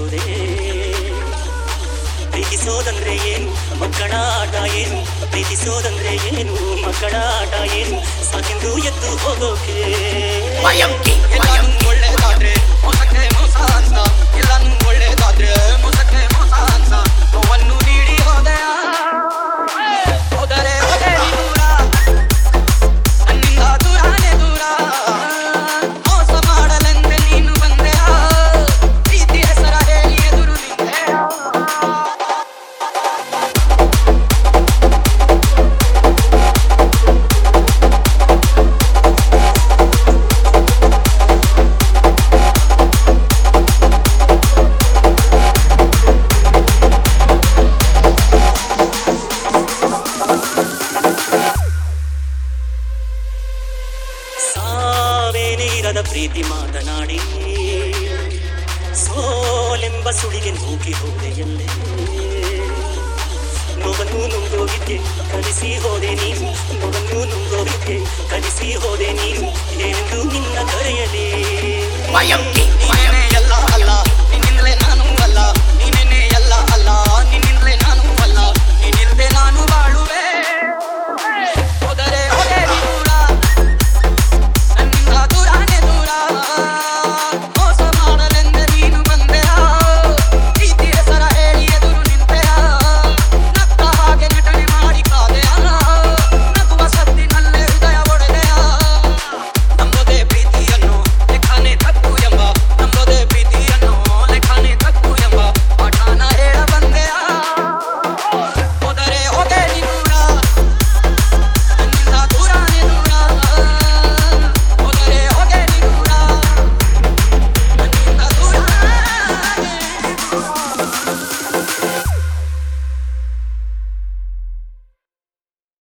ಹೋದೆ ಪ್ರೀತಿಸೋದಂದ್ರೆ ಏನು ಮಕ್ಕಳ ಆಟ ಏನು ಪ್ರೀತಿಸೋದಂದ್ರೆ ಏನು ಮಕ್ಕಳ ಆಟ ಏನು ಸಾಕೆಂದು ಎದ್ದು ಹೋಗೋಕೆ ಎಲ್ಲಾನು ಒಳ್ಳೇದಾದ್ರೆ ಮೋಸಕ್ಕೆ ಮೋಸ ಅಂತ ಎಲ್ಲಾನು ಒಳ್ಳೇದಾದ್ರೆ ಮೋಸಕ್ಕೆ ಮೋಸ ಅಂತ ನೋವನ್ನು ನೀಡಿ ಹೋದೆ ಹೋದರೆ ಹೋದೆ ನೀ ದೂರ ನನ್ನಿಂದ ದೂರಾನೇ ದೂರ ಮೋಸ ಮಾಡಲೆಂದೆ ನೀನು ಬಂದೆ ಪ್ರೀತಿ ಹೆಸರ ಹೇಳಿ ಎದುರು ನಿಂತೆ ಸಾವೇನೇ ಇರದ ಪ್ರೀತಿ ಮಾತನಾಡಿ ಸೋಲೆಂಬ ಸುಳಿಗೆ ನೂಕಿ ಹೋದೆ ಎಲ್ಲೇ ನೋವನ್ನು ನುಂಗೋಗಿದ್ದೆ ಕಲಿಸಿ ಹೋದೆ ನೀನು ನೋವನ್ನು ನುಂಗೋಗಿದ್ದೆ ಕಲಿಸಿ ಹೋದೆ ನೀನು ಎಂದು ನಿನ್ನ ಕರೆಯಲೇ ನೀನೇ ಎಲ್ಲ ಅಲ್ಲ